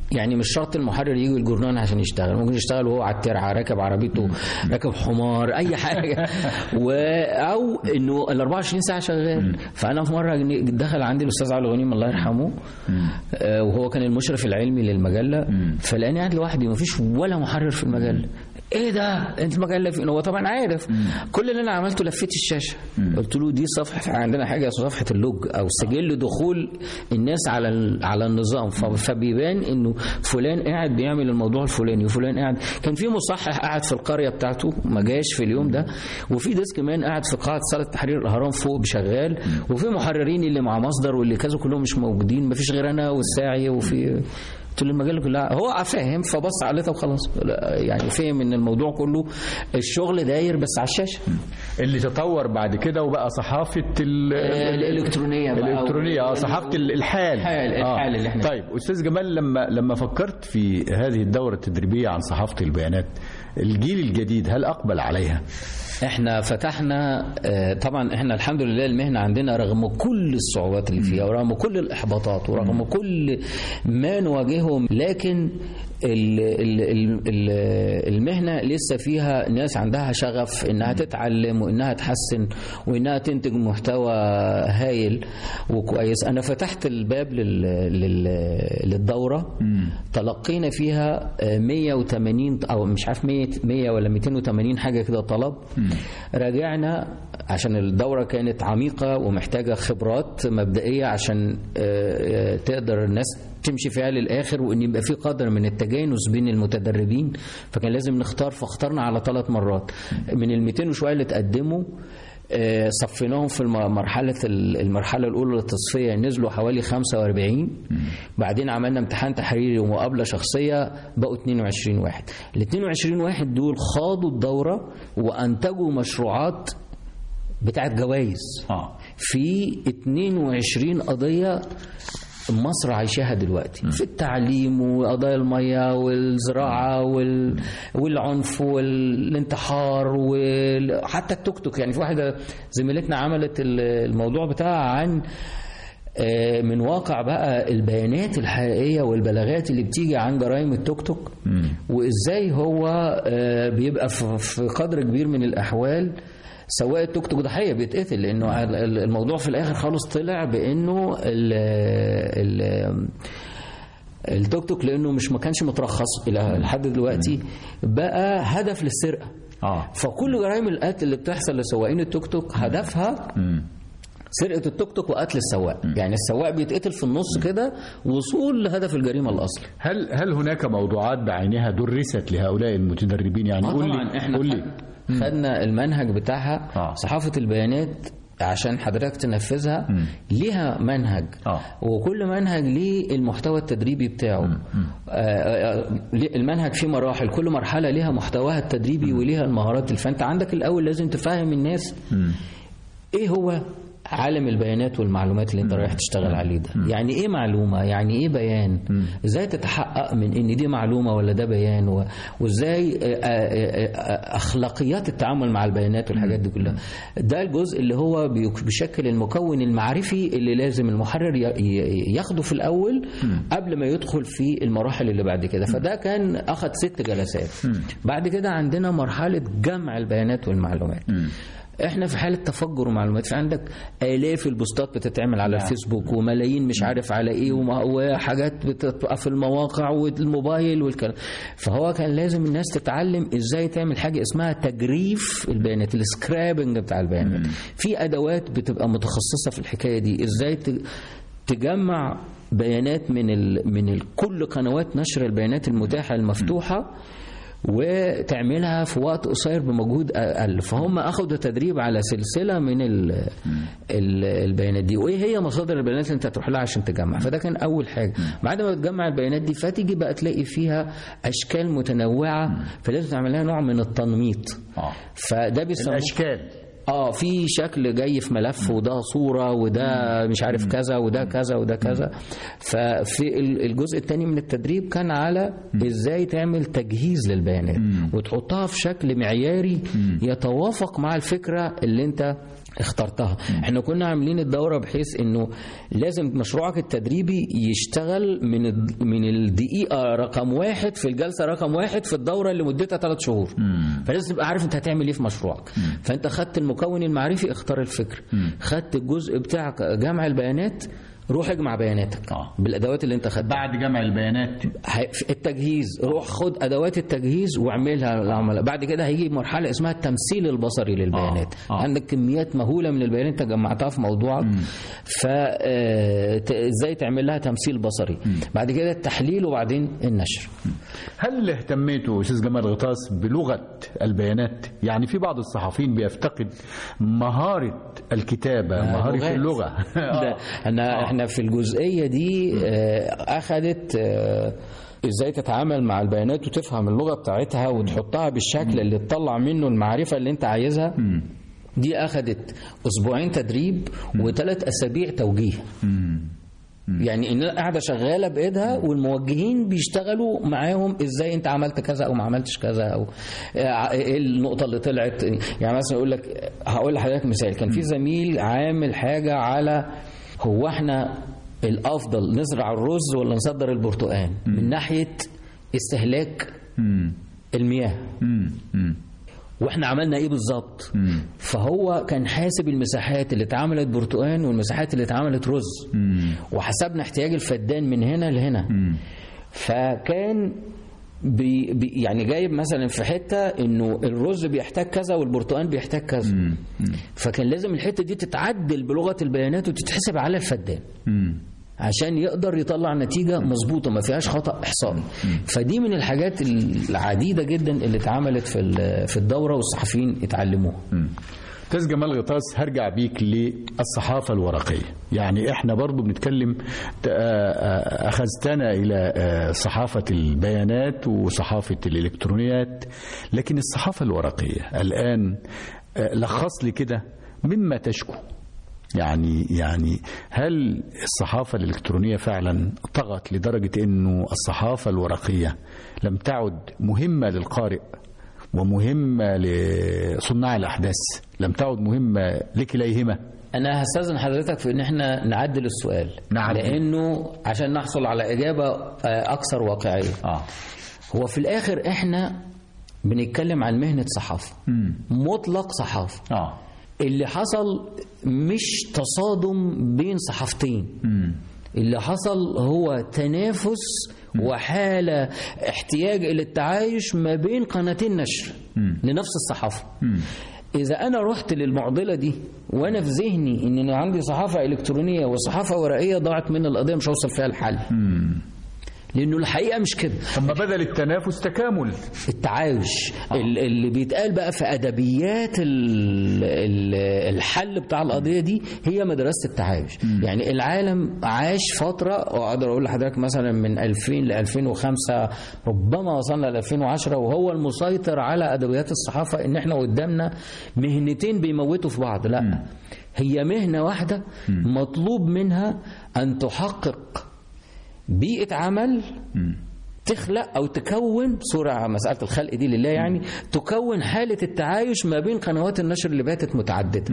Speaker 3: يعني مش شرط المحرر يجي الجورنال عشان يشتغل ممكن يشتغل وهو على الترعه راكب عربيته راكب حمار اي حاجه و... او انه ال 24 ساعه شغال فانا في مره دخل عندي الاستاذ علي غنيم الله يرحمه آه، وهو كان المشرف العلمي للمجله فلاني قاعد لوحدي مفيش ولا محرر في المجله ايه ده انت المجله فين هو طبعا عارف كل اللي انا عملته لفيت الشاشه قلت له دي صفحه عندنا حاجه اسمها صفحه اللوج او سجل دخول الناس على ال- على النظام ف- فبيبان انه فلان قاعد بيعمل الموضوع الفلاني وفلان قاعد كان في مصحح قاعد في القريه بتاعته ما جاش في اليوم ده وفي ديسك مان قاعد في قاعه صاله تحرير الاهرام فوق شغال وفي محررين اللي مع مصدر واللي كذا كلهم مش موجودين ما فيش غير انا والساعي وفي قلت له المجله كلها هو فاهم فبص على طب خلاص لا، يعني فهم ان الموضوع كله الشغل داير بس على الشاشه
Speaker 2: اللي تطور بعد كده وبقى صحافه ال-
Speaker 3: آه، الإلكترونية بقى.
Speaker 2: الالكترونيه اه صحافه ال- الحال
Speaker 3: الحال- الحال اللي احنا
Speaker 2: طيب استاذ جمال لما لما فكرت في هذه الدوره التدريبيه عن صحافه البيانات الجيل الجديد هل اقبل عليها؟
Speaker 3: احنا فتحنا آه، طبعا احنا الحمد لله المهنه عندنا رغم كل الصعوبات اللي فيها ورغم كل الاحباطات ورغم كل ما نواجهه لكن ال- ال- ال- ال- المهنه لسه فيها ناس عندها شغف انها تتعلم وانها تحسن وانها تنتج محتوى هايل وكويس انا فتحت الباب لل- لل- للدوره تلقينا فيها آه، 180 او مش عارف 100 100 ولا 280 حاجه كده طلب راجعنا عشان الدوره كانت عميقه ومحتاجه خبرات مبدئيه عشان آه، آه، تقدر الناس تمشي فيها للاخر وان يبقى في قدر من التجانس بين المتدربين فكان لازم نختار فاخترنا على ثلاث مرات من ال 200 وشويه اللي تقدموا آه، صفيناهم في الم- مرحلة ال- المرحلة الأولى للتصفية نزلوا حوالي 45 بعدين عملنا امتحان تحريري ومقابلة شخصية بقوا 22 واحد ال 22 واحد دول خاضوا الدورة وأنتجوا مشروعات بتاعت جوائز
Speaker 2: اه
Speaker 3: في 22 قضية مصر عايشاها دلوقتي في التعليم وقضايا المية والزراعة وال... والعنف والانتحار وحتى التوك توك يعني في واحدة زميلتنا عملت ال- الموضوع بتاعها عن آه، من واقع بقى البيانات الحقيقية والبلاغات اللي بتيجي عن جرائم التوك توك وازاي هو آه، بيبقى في في قدر كبير من الأحوال سواق التوك توك ضحيه بيتقتل لانه ال- ال- الموضوع في الاخر خالص طلع بانه ال ال التوك توك لانه مش ما كانش مترخص الى لحد دلوقتي بقى هدف للسرقه
Speaker 2: اه
Speaker 3: فكل جرائم القتل اللي بتحصل لسواقين التوك توك هدفها سرقه التوك توك وقتل السواق يعني السواق بيتقتل في النص كده وصول لهدف الجريمه الاصلي
Speaker 2: هل هل هناك موضوعات بعينها درست لهؤلاء المتدربين يعني
Speaker 3: آه
Speaker 2: قول
Speaker 3: طبعا
Speaker 2: لي
Speaker 3: احنا
Speaker 2: قول لي
Speaker 3: خدنا المنهج بتاعها
Speaker 2: آه.
Speaker 3: صحافه البيانات عشان حضرتك تنفذها ليها منهج
Speaker 2: آه.
Speaker 3: وكل منهج ليه المحتوى التدريبي بتاعه آه، آه، ليه- المنهج فيه مراحل كل مرحله ليها محتواها التدريبي وليها المهارات فانت عندك الاول لازم تفهم الناس ايه هو عالم البيانات والمعلومات اللي انت رايح تشتغل عليه ده يعني ايه معلومه يعني ايه بيان ازاي تتحقق من ان دي معلومه ولا ده بيان و- وازاي آه، آه، آه، اخلاقيات التعامل مع البيانات والحاجات دي كلها ده الجزء اللي هو بيك- بيشكل المكون المعرفي اللي لازم المحرر ي- ي- ياخده في الاول قبل ما يدخل في المراحل اللي بعد كده فده كان اخذ ست جلسات بعد كده عندنا مرحله جمع البيانات والمعلومات احنا في حاله تفجر معلومات في عندك الاف البوستات بتتعمل على الفيسبوك وملايين مش عارف على ايه وما- وحاجات بتبقى في المواقع والموبايل والكلام فهو كان لازم الناس تتعلم ازاي تعمل حاجه اسمها تجريف البيانات السكرابنج بتاع البيانات في ادوات بتبقى متخصصه في الحكايه دي ازاي ت- تجمع بيانات من ال من ال كل قنوات نشر البيانات المتاحه المفتوحه وتعملها في وقت قصير بمجهود اقل فهم اخذوا تدريب على سلسله من ال ال البيانات دي وايه هي مصادر البيانات اللي انت هتروح لها عشان تجمع فده كان اول حاجه بعد ما بتجمع البيانات دي فتيجي بقى تلاقي فيها اشكال متنوعه فلازم تعمل لها نوع من التنميط
Speaker 2: اه
Speaker 3: فده بيسموه
Speaker 2: الاشكال
Speaker 3: اه في شكل جاي في ملف وده صوره وده مش عارف كذا وده كذا وده كذا ففي ال- الجزء الثاني من التدريب كان على ازاي تعمل تجهيز للبيانات وتحطها في شكل معياري يتوافق مع الفكره اللي انت اخترتها احنا كنا عاملين الدوره بحيث انه لازم مشروعك التدريبي يشتغل من الد- من الدقيقه رقم واحد في الجلسه رقم واحد في الدوره اللي مدتها ثلاث شهور فلازم تبقى عارف انت هتعمل ايه في مشروعك فانت خدت المكون المعرفي اختار الفكر خدت الجزء بتاعك جمع البيانات روح اجمع بياناتك
Speaker 2: آه.
Speaker 3: بالادوات اللي انت خدتها
Speaker 2: بعد جمع البيانات
Speaker 3: هي- في التجهيز روح خد ادوات التجهيز واعملها للعملاء بعد كده هيجي مرحله اسمها التمثيل البصري للبيانات
Speaker 2: آه، آه.
Speaker 3: عندك كميات مهوله من البيانات انت جمعتها في موضوعك فازاي تعمل لها تمثيل بصري بعد كده التحليل وبعدين النشر
Speaker 2: هل اهتميتوا استاذ جمال غطاس بلغه البيانات يعني في بعض الصحفيين بيفتقد مهاره الكتابه مهاره
Speaker 3: لغات.
Speaker 2: اللغه
Speaker 3: ده انا احنا في الجزئيه دي آه، اخذت آه، ازاي تتعامل مع البيانات وتفهم اللغه بتاعتها وتحطها بالشكل اللي تطلع منه المعرفه اللي انت عايزها دي اخذت اسبوعين تدريب وثلاث اسابيع توجيه يعني ان قاعده شغاله بايدها والموجهين بيشتغلوا معاهم ازاي انت عملت كذا او ما عملتش كذا او آه، ايه النقطه اللي طلعت يعني مثلا يقول لك هقول لحضرتك مثال كان في زميل عامل حاجه على هو احنا الافضل نزرع الرز ولا نصدر البرتقال من ناحيه استهلاك
Speaker 2: مم.
Speaker 3: المياه
Speaker 2: مم. مم.
Speaker 3: واحنا عملنا ايه بالظبط فهو كان حاسب المساحات اللي اتعملت برتقان والمساحات اللي اتعملت رز وحسبنا احتياج الفدان من هنا لهنا فكان بي بي يعني جايب مثلا في حته انه الرز بيحتاج كذا والبرتقال بيحتاج كذا فكان لازم الحته دي تتعدل بلغه البيانات وتتحسب على الفدان
Speaker 2: مم.
Speaker 3: عشان يقدر يطلع نتيجة مظبوطة ما فيهاش خطأ إحصائي فدي من الحاجات العديدة جدا اللي اتعملت في ال- في الدورة والصحفيين اتعلموها
Speaker 2: استاذ جمال غطاس هرجع بيك للصحافه الورقيه يعني احنا برضو بنتكلم ت- آه، آه، اخذتنا الى آه، صحافه البيانات وصحافه الالكترونيات لكن الصحافه الورقيه الان آه، لخص لي كده مما تشكو يعني يعني هل الصحافة الإلكترونية فعلا طغت لدرجة أنه الصحافة الورقية لم تعد مهمة للقارئ ومهمة لصناع الأحداث لم تعد مهمة لكليهما
Speaker 3: أنا هستأذن حضرتك في إن إحنا نعدل السؤال
Speaker 2: نعدل.
Speaker 3: لأنه عشان نحصل على إجابة آه، أكثر واقعية
Speaker 2: آه.
Speaker 3: هو في الآخر إحنا بنتكلم عن مهنة صحافة مطلق صحافة
Speaker 2: آه.
Speaker 3: اللي حصل مش تصادم بين صحافتين اللي حصل هو تنافس وحالة احتياج إلى التعايش ما بين قناتين نشر لنفس الصحافة إذا أنا رحت للمعضلة دي وأنا في ذهني إن أنا عندي صحافة إلكترونية وصحافة ورقية ضاعت من القضية مش هوصل فيها الحل لأنه الحقيقة مش كده
Speaker 2: ثم بدل التنافس تكامل
Speaker 3: التعايش ال- اللي بيتقال بقى في ادبيات ال- ال- الحل بتاع القضيه دي هي مدرسه التعايش يعني العالم عاش فتره واقدر اقول لحضرتك مثلا من 2000 ل 2005 ربما وصلنا ل 2010 وهو المسيطر على ادبيات الصحافه ان احنا قدامنا مهنتين بيموتوا في بعض لا هي مهنه واحده مطلوب منها ان تحقق بيئه عمل تخلق او تكون صوره على مساله الخلق دي لله يعني تكون حاله التعايش ما بين قنوات النشر اللي باتت متعدده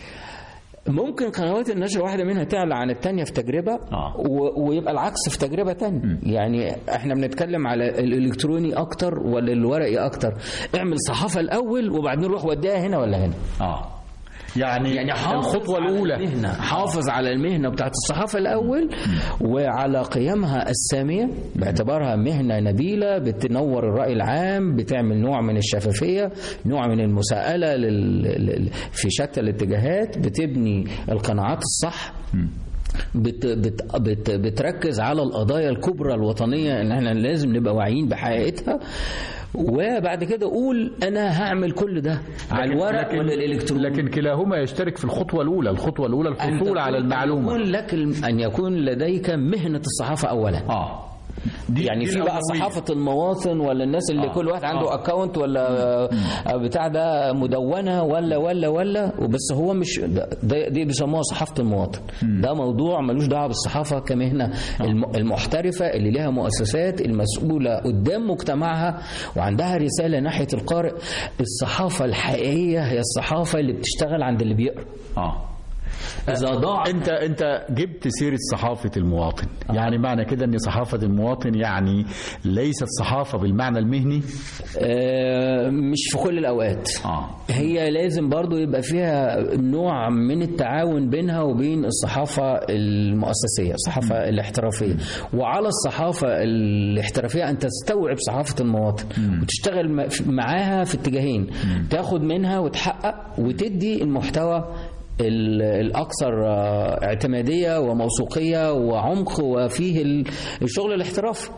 Speaker 3: ممكن قنوات النشر واحده منها تعلى عن الثانيه في تجربه
Speaker 2: آه.
Speaker 3: و... ويبقى العكس في تجربه ثانيه يعني احنا بنتكلم على الالكتروني اكتر ولا الورقي اكتر اعمل صحافه الاول وبعدين روح وديها هنا ولا هنا
Speaker 2: آه. يعني,
Speaker 3: يعني حافظ
Speaker 2: الخطوة
Speaker 3: على
Speaker 2: الأولى
Speaker 3: المهنة حافظ على المهنة بتاعت الصحافة الأول وعلى قيمها السامية باعتبارها مهنة نبيلة بتنور الرأي العام بتعمل نوع من الشفافية نوع من المساءلة لل... لل- في شتى الاتجاهات بتبني القناعات الصح بت بت بت بتركز على القضايا الكبرى الوطنية ان احنا لازم نبقى واعيين بحقيقتها وبعد كده قول انا هعمل كل ده على الورق ولا الالكتروني
Speaker 2: لكن كلاهما يشترك في الخطوة الأولى الخطوة الأولى
Speaker 3: أن
Speaker 2: الحصول
Speaker 3: تكون-
Speaker 2: على
Speaker 3: أن
Speaker 2: المعلومة
Speaker 3: يكون لك الم- أن يكون لديك مهنة الصحافة أولا
Speaker 2: آه دي-
Speaker 3: يعني
Speaker 2: دي
Speaker 3: في بقى
Speaker 2: الأولوية.
Speaker 3: صحافه المواطن ولا الناس اللي
Speaker 2: آه.
Speaker 3: كل واحد عنده
Speaker 2: آه.
Speaker 3: اكونت ولا آه، بتاع ده مدونه ولا ولا ولا وبس هو مش ده ده- دي بيسموها صحافه المواطن ده موضوع ملوش دعوه بالصحافه كمهنه الم- المحترفه اللي لها مؤسسات المسؤوله قدام مجتمعها وعندها رساله ناحيه القارئ الصحافه الحقيقيه هي الصحافه اللي بتشتغل عند اللي بيقرا
Speaker 2: اه
Speaker 3: اذا ضاع
Speaker 2: انت انت جبت سيره صحافه المواطن يعني معنى كده ان صحافه المواطن يعني ليست صحافه بالمعنى المهني
Speaker 3: آه، مش في كل الاوقات
Speaker 2: اه
Speaker 3: هي لازم برضو يبقى فيها نوع من التعاون بينها وبين الصحافة المؤسسية الصحافة الاحترافية وعلى الصحافة الاحترافية أن تستوعب صحافة المواطن وتشتغل م- معاها في اتجاهين تاخد منها وتحقق وتدي المحتوى ال- الأكثر آه، اعتمادية وموثوقية وعمق وفيه ال- الشغل الاحترافي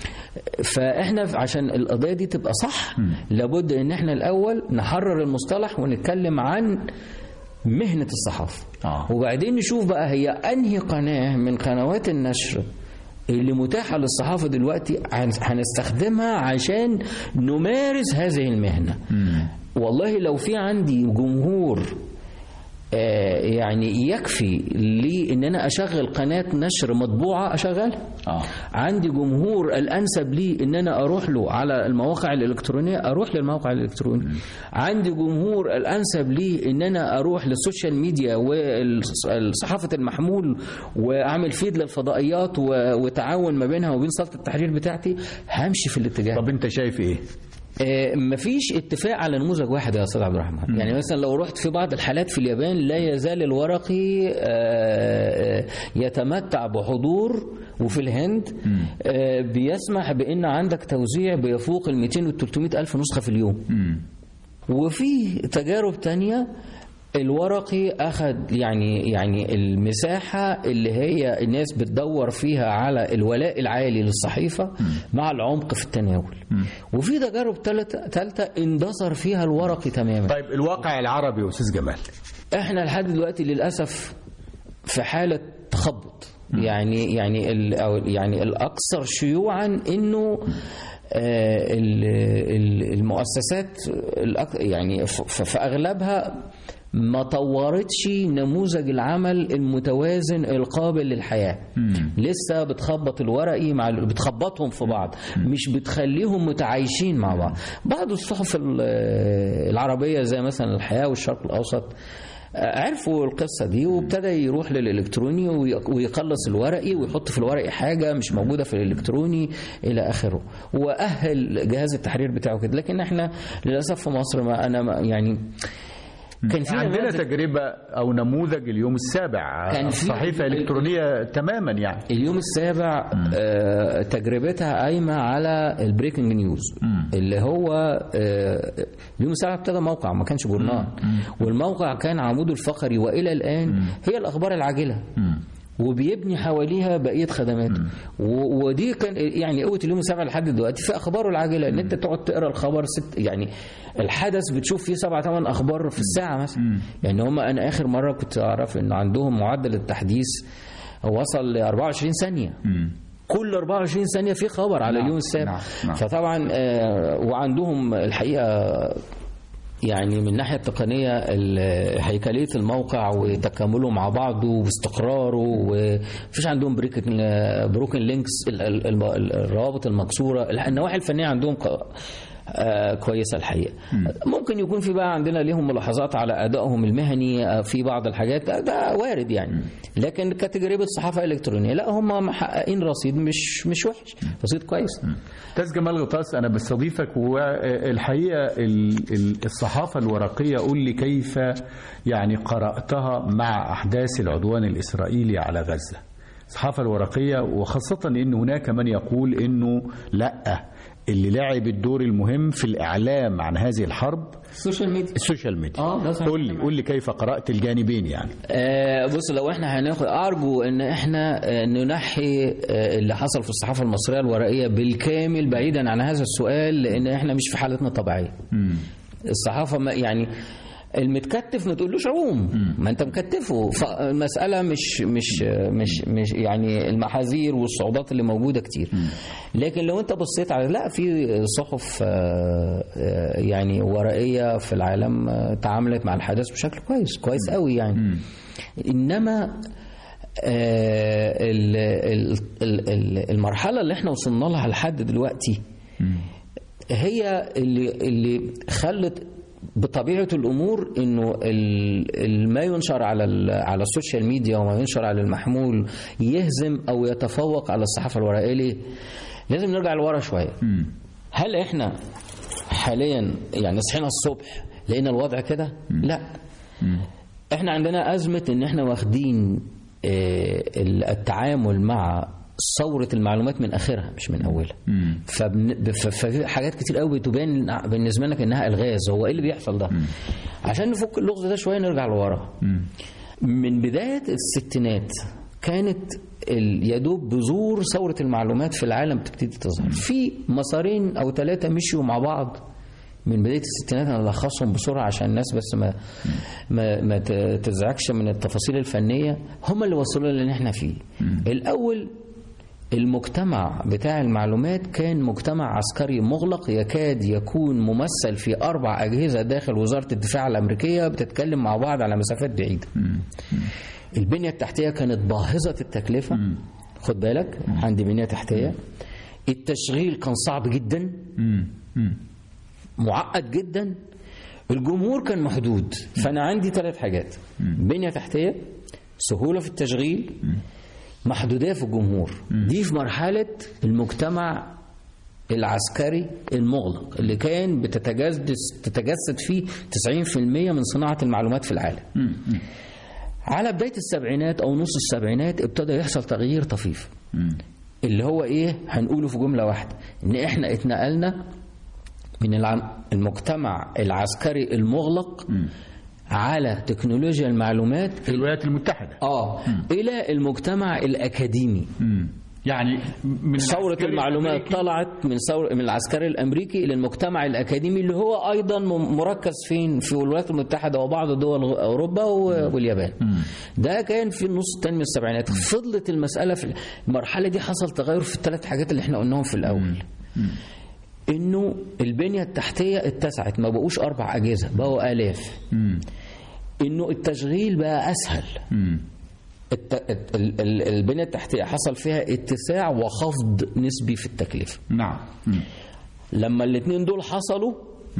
Speaker 3: فاحنا عشان القضيه دي تبقى صح لابد ان احنا الاول نحرر المصطلح ونتكلم عن مهنه الصحافه
Speaker 2: آه.
Speaker 3: وبعدين نشوف بقى هي انهي قناه من قنوات النشر اللي متاحه للصحافه دلوقتي هن- هنستخدمها عشان نمارس هذه المهنه والله لو في عندي جمهور آه، يعني يكفي لي ان انا اشغل قناه نشر مطبوعه اشغلها
Speaker 2: اه
Speaker 3: عندي جمهور الانسب لي ان انا اروح له على المواقع الالكترونيه اروح للموقع الالكتروني عندي جمهور الانسب لي ان انا اروح للسوشيال ميديا والصحافه المحمول واعمل فيد للفضائيات و- وتعاون ما بينها وبين صاله التحرير بتاعتي همشي في الاتجاه
Speaker 2: طب انت شايف ايه
Speaker 3: آه، مفيش اتفاق على نموذج واحد يا استاذ عبد الرحمن يعني مثلا لو رحت في بعض الحالات في اليابان لا يزال الورقي آه، آه، يتمتع بحضور وفي الهند آه، بيسمح بان عندك توزيع بيفوق ال 200 وال 300 الف نسخه في اليوم وفي تجارب تانية الورقي أخذ يعني يعني المساحة اللي هي الناس بتدور فيها على الولاء العالي للصحيفة مع العمق في التناول وفي تجارب تالتة تالتة اندثر فيها الورقي تماما
Speaker 2: طيب الواقع العربي يا استاذ جمال
Speaker 3: احنا لحد دلوقتي للاسف في حاله تخبط يعني يعني ال أو يعني الاكثر شيوعا انه آه، ال- ال- المؤسسات الأك- يعني ف- ف- في اغلبها ما طورتش نموذج العمل المتوازن القابل للحياه لسه بتخبط الورقي مع ال- بتخبطهم في بعض مش بتخليهم متعايشين مع بعض بعض الصحف ال- العربيه زي مثلا الحياه والشرق الاوسط عرفوا القصه دي وابتدى يروح للالكتروني وي- ويقلص الورقي ويحط في الورقي حاجه مش موجوده في الالكتروني الى اخره واهل جهاز التحرير بتاعه كده لكن احنا للاسف في مصر ما انا ما يعني كان في
Speaker 2: عندنا
Speaker 3: نماذج-
Speaker 2: تجربه او نموذج اليوم السابع
Speaker 3: كان في-
Speaker 2: صحيفه الكترونيه تماما يعني
Speaker 3: اليوم السابع آه، تجربتها قايمه على البريكنج نيوز اللي هو آه، اليوم السابع ابتدى موقع ما كانش جورنال والموقع كان عموده الفقري والى الان هي الاخبار العاجله وبيبني حواليها بقيه خدماته و- ودي كان يعني قوه اليوم السابع لحد دلوقتي في اخباره العاجله ان انت تقعد تقرا الخبر ست يعني الحدث بتشوف فيه سبع ثمان اخبار في الساعه مثلا يعني هم انا اخر مره كنت اعرف ان عندهم معدل التحديث وصل ل 24 ثانيه كل 24 ثانيه في خبر على اليوم السابع
Speaker 2: نعم، نعم.
Speaker 3: فطبعا آه، وعندهم الحقيقه يعني من الناحيه التقنيه ال- هيكليه الموقع وتكامله مع بعضه واستقراره ومفيش عندهم بريكن بروكن لينكس ال- ال- الم- الروابط المكسوره النواحي الفنيه عندهم ق- آه، كويسه الحقيقه ممكن يكون في بقى عندنا ليهم ملاحظات على ادائهم المهني آه، في بعض الحاجات ده- ده وارد يعني لكن كتجربه صحافه الكترونيه لا هم محققين رصيد مش مش وحش رصيد كويس
Speaker 2: استاذ جمال غطاس انا بستضيفك والحقيقه ال- ال- الصحافه الورقيه قول لي كيف يعني قراتها مع احداث العدوان الاسرائيلي على غزه الصحافه الورقيه وخاصه ان هناك من يقول انه لا اللي لعب الدور المهم في الاعلام عن هذه الحرب
Speaker 3: السوشيال ميديا
Speaker 2: السوشيال ميديا
Speaker 3: آه، ده صحيح.
Speaker 2: قول لي قول لي كيف قرات الجانبين يعني
Speaker 3: آه، بص لو احنا هناخد ارجو ان احنا آه، ننحي آه، اللي حصل في الصحافه المصريه الورقيه بالكامل بعيدا عن هذا السؤال لان احنا مش في حالتنا الطبيعيه الصحافه ما يعني المتكتف ما تقولوش عوم ما انت مكتفه فالمساله مش مش مش مش يعني المحاذير والصعوبات اللي موجوده كتير لكن لو انت بصيت على لا في صحف آه، آه، يعني ورقيه في العالم آه، تعاملت مع الحدث بشكل كويس كويس قوي يعني انما آه، ال- ال- ال- ال- المرحله اللي احنا وصلنا لها لحد دلوقتي هي اللي اللي خلت بطبيعه الامور انه ال- ال- ما ينشر على ال- على السوشيال ميديا وما ينشر على المحمول يهزم او يتفوق على الصحافه الورقيه ليه؟ لازم نرجع لورا شويه. هل احنا حاليا يعني صحينا الصبح لقينا الوضع كده؟ لا. احنا عندنا ازمه ان احنا واخدين آه، التعامل مع ثورة المعلومات من آخرها مش من أولها فبن- ف- ففي حاجات كتير قوي تبان بالنسبة لك إنها ألغاز هو إيه اللي بيحصل ده عشان نفك اللغز ده شوية نرجع لورا من بداية الستينات كانت ال- يدوب بذور ثورة المعلومات في العالم تبتدي تظهر في مسارين أو ثلاثة مشيوا مع بعض من بداية الستينات أنا ألخصهم بسرعة عشان الناس بس ما ما, ما ت- تزعجش من التفاصيل الفنية هم اللي وصلوا اللي احنا فيه الأول المجتمع بتاع المعلومات كان مجتمع عسكري مغلق يكاد يكون ممثل في أربع أجهزة داخل وزارة الدفاع الأمريكية بتتكلم مع بعض على مسافات بعيدة البنية التحتية كانت باهظة التكلفة خد بالك عندي بنية تحتية التشغيل كان صعب جدا معقد جدا الجمهور كان محدود فأنا عندي ثلاث حاجات بنية تحتية سهولة في التشغيل محدودية في الجمهور دي في مرحلة المجتمع العسكري المغلق اللي كان بتتجسد تتجسد فيه 90% من صناعة المعلومات في العالم على بداية السبعينات أو نص السبعينات ابتدى يحصل تغيير طفيف اللي هو إيه هنقوله في جملة واحدة إن إحنا اتنقلنا من الع- المجتمع العسكري المغلق على تكنولوجيا المعلومات
Speaker 4: في الولايات المتحدة
Speaker 3: اه الى المجتمع الاكاديمي
Speaker 4: يعني من
Speaker 3: ثورة
Speaker 4: العسكري
Speaker 3: المعلومات
Speaker 4: الأمريكي
Speaker 3: طلعت من ثور من العسكري الامريكي الى المجتمع الاكاديمي اللي هو ايضا م- مركز فين في الولايات المتحده وبعض دول غ- اوروبا و- واليابان ده كان في النص الثاني من السبعينات فضلت المساله في المرحله دي حصل تغير في الثلاث حاجات اللي احنا قلناهم في الاول انه البنيه التحتيه اتسعت ما بقوش اربع اجهزه بقوا الاف انه التشغيل بقى اسهل الت... الت- ال- ال- البنيه التحتيه حصل فيها اتساع وخفض نسبي في التكلفه
Speaker 4: نعم مم.
Speaker 3: لما الاثنين دول حصلوا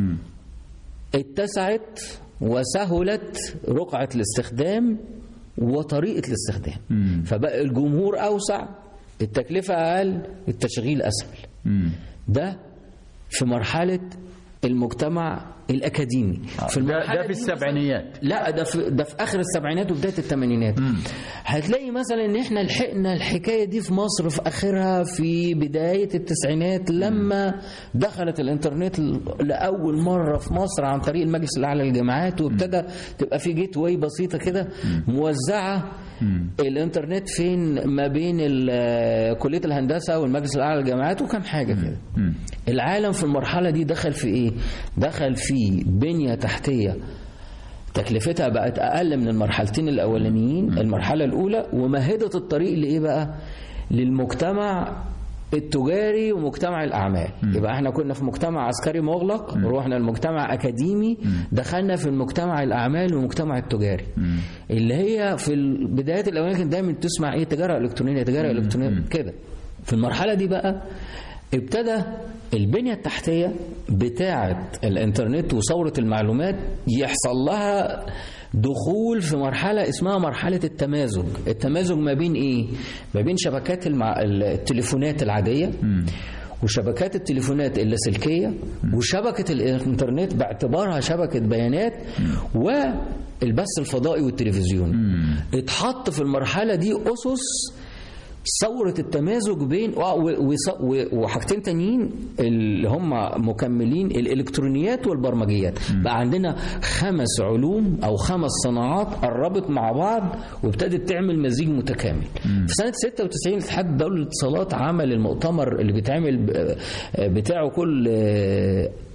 Speaker 3: اتسعت وسهلت رقعه الاستخدام وطريقه الاستخدام فبقى الجمهور اوسع التكلفه اقل التشغيل اسهل ده في مرحله المجتمع الاكاديمي في
Speaker 4: ده,
Speaker 3: المرحله
Speaker 4: ده في
Speaker 3: دي مثلاً-
Speaker 4: السبعينيات
Speaker 3: لا ده في ده في اخر السبعينات وبدايه الثمانينات هتلاقي مثلا ان احنا لحقنا الحكايه دي في مصر في اخرها في بدايه التسعينات لما دخلت الانترنت ل- لاول مره في مصر عن طريق المجلس الاعلى للجامعات وابتدى تبقى في جيت واي بسيطه كده موزعه الانترنت فين ما بين ال- كليه الهندسه والمجلس الاعلى للجامعات وكم حاجه كده العالم في المرحله دي دخل في ايه دخل في بنيه تحتيه تكلفتها بقت اقل من المرحلتين الاولانيين المرحله الاولى ومهدت الطريق لايه بقى للمجتمع التجاري ومجتمع الاعمال يبقى احنا كنا في مجتمع عسكري مغلق رحنا لمجتمع اكاديمي دخلنا في المجتمع الاعمال والمجتمع التجاري اللي هي في البدايات الاولانيه كانت دايما تسمع ايه تجاره الكترونيه تجاره الكترونيه كده في المرحله دي بقى ابتدى البنية التحتية بتاعة الانترنت وثورة المعلومات يحصل لها دخول في مرحلة اسمها مرحلة التمازج التمازج ما بين ايه ما بين شبكات المع... التليفونات العادية وشبكات التليفونات اللاسلكية وشبكة الانترنت باعتبارها شبكة بيانات والبث الفضائي والتلفزيون اتحط في المرحلة دي أسس ثورة التمازج بين و- و- وص- و- وحاجتين تانيين اللي هم مكملين الالكترونيات والبرمجيات بقى عندنا خمس علوم او خمس صناعات قربت مع بعض وابتدت تعمل مزيج متكامل في سنة 96 الاتحاد الدولي للاتصالات عمل المؤتمر اللي بيتعمل ب- بتاعه كل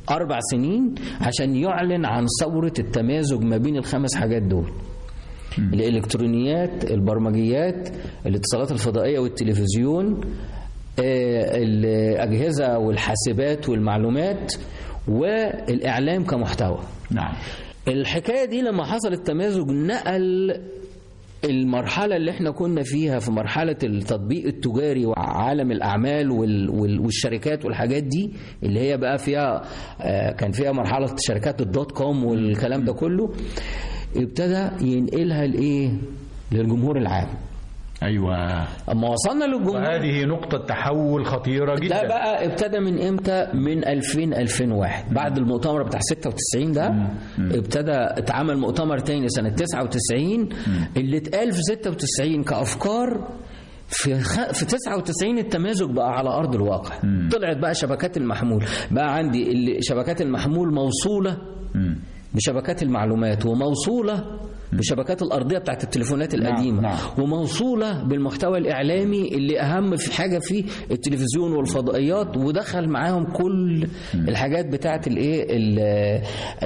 Speaker 3: أربع سنين عشان يعلن عن ثورة التمازج ما بين الخمس حاجات دول الإلكترونيات البرمجيات الاتصالات الفضائية والتلفزيون آه، الأجهزة والحاسبات والمعلومات والإعلام كمحتوى
Speaker 4: نعم
Speaker 3: الحكايه دي لما حصل التمازج نقل المرحلة اللي احنا كنا فيها في مرحلة التطبيق التجاري وعالم الأعمال وال- وال- والشركات والحاجات دي اللي هي بقى فيها آه، كان فيها مرحلة شركات الدوت كوم والكلام ده كله ابتدى ينقلها لإيه؟ للجمهور العام
Speaker 4: ايوه
Speaker 3: أما وصلنا للجمهور
Speaker 2: وهذه نقطة تحول خطيرة
Speaker 3: ده
Speaker 2: جدا
Speaker 3: بقى ابتدى من امتى من 2000 2001 بعد المؤتمر بتاع 96 ده ابتدى اتعمل مؤتمر تاني سنة 99 اللي اتقال في 96 كأفكار في خ... في 99 التمازج بقى على ارض الواقع طلعت بقى شبكات المحمول بقى عندي اللي شبكات المحمول موصوله بشبكات المعلومات وموصوله بشبكات الارضيه بتاعت التليفونات القديمه
Speaker 4: نعم.
Speaker 3: وموصوله بالمحتوى الاعلامي اللي اهم في حاجه فيه التلفزيون والفضائيات ودخل معاهم كل الحاجات بتاعت الايه ال-